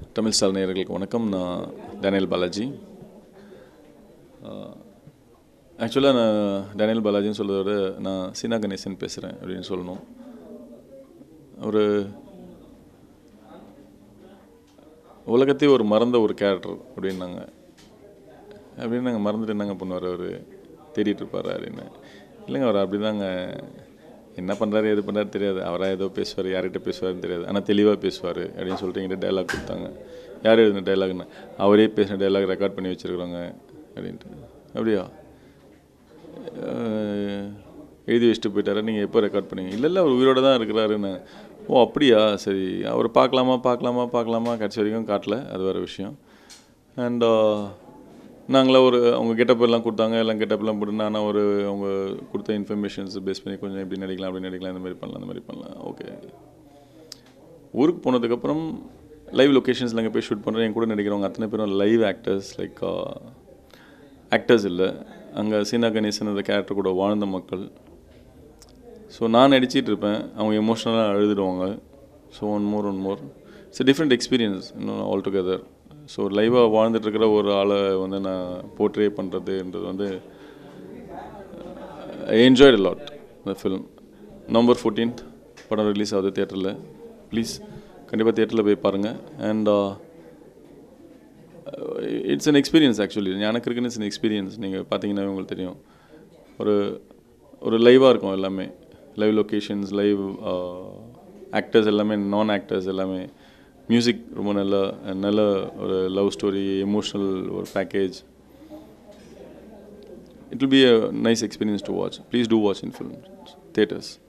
Tamil star நேயர்களுக்கு வணக்கம் நான் டேனியல் பாலாஜி ஆக்சுவலாக நான் டேனியல் பாலாஜின்னு சொல்கிறத விட நான் சீனா கணேசன் பேசுகிறேன் அப்படின்னு சொல்லணும் ஒரு உலகத்தையே ஒரு மறந்த ஒரு கேரக்டர் அப்படின்னாங்க அப்படின்னு நாங்கள் மறந்துட்டு என்னங்க பண்ணுவார் அவர் தேடிட்டு இருப்பார் அப்படின்னு இல்லைங்க அவர் அப்படி தாங்க என்ன பண்ணுறாரு எது பண்ணுறாரு தெரியாது அவராக ஏதோ பேசுவார் யார்கிட்ட பேசுவாருன்னு தெரியாது ஆனால் தெளிவாக பேசுவார் அப்படின்னு சொல்லிட்டு எங்கிட்ட டைலாக் கொடுத்தாங்க யார் எழுதின டைலாக்னு அவரே பேசின டைலாக் ரெக்கார்ட் பண்ணி வச்சுருக்குறோங்க அப்படின்ட்டு அப்படியா அஹ், எழுதி வச்சுட்டு போயிட்டாரா நீங்கள் எப்போ ரெக்கார்ட் பண்ணீங்க இல்லை இல்லை அவர் உயிரோட தான் இருக்கிறாருன்னு ஓ அப்படியா சரி அவர் பார்க்கலாமா பார்க்கலாமா பார்க்கலாமா கடைசி வரைக்கும் காட்டல அது வேறு விஷயம் அண்ட் நாங்களாம் ஒரு அவங்க கெட்டப் எல்லாம் கொடுத்தாங்க எல்லாம் கெட்டப் எல்லாம் போட்டு நான் ஒரு அவங்க கொடுத்த இன்ஃபர்மேஷன்ஸ் பேஸ் பண்ணி கொஞ்சம் இப்படி நடிக்கலாம் அப்படி நடிக்கலாம் இந்த மாதிரி பண்ணலாம் இந்த மாதிரி பண்ணலாம் ஓகே ஊருக்கு போனதுக்கப்புறம் லைவ் லொக்கேஷன்ஸில் அங்கே போய் ஷூட் பண்ணுறேன் என் கூட நடிக்கிறவங்க அத்தனை பேரும் லைவ் ஆக்டர்ஸ் லைக் ஆக்டர்ஸ் இல்லை அங்கே சீனா கணேசன் அந்த கேரக்டர் கூட வாழ்ந்த மக்கள் ஸோ நான் நடிச்சிட்டு இருப்பேன் அவங்க எமோஷ்னலாக அழுதுடுவாங்க so one more one more it's different experience இன்னும் ஆல் டுகெதர் ஸோ லைவாக வாழ்ந்துட்டு இருக்கிற ஒரு ஆளை வந்து நான் போர்ட்ரே பண்ணுறதுன்றது வந்து ஐ என்ஜாய்ட் லாட் இந்த ஃபிலிம் நவம்பர் ஃபோர்டீன்த் படம் ரிலீஸ் ஆகுது தேட்டரில் ப்ளீஸ் கண்டிப்பாக தேட்டரில் போய் பாருங்கள் and it's an experience actually எனக்கு இருக்குன்னு இட்ஸ் எக்ஸ்பீரியன்ஸ் நீங்கள் பார்த்தீங்கன்னா உங்களுக்கு தெரியும் ஒரு ஒரு லைவாக இருக்கும் எல்லாமே லைவ் லொக்கேஷன்ஸ் லைவ் ஆக்டர்ஸ் எல்லாமே நான் ஆக்டர்ஸ் எல்லாமே மியூசிக் ரொம்ப நல்ல நல்ல ஒரு லவ் ஸ்டோரி எமோஷ்னல் ஒரு package it will be a nice experience to watch please do watch in film theatres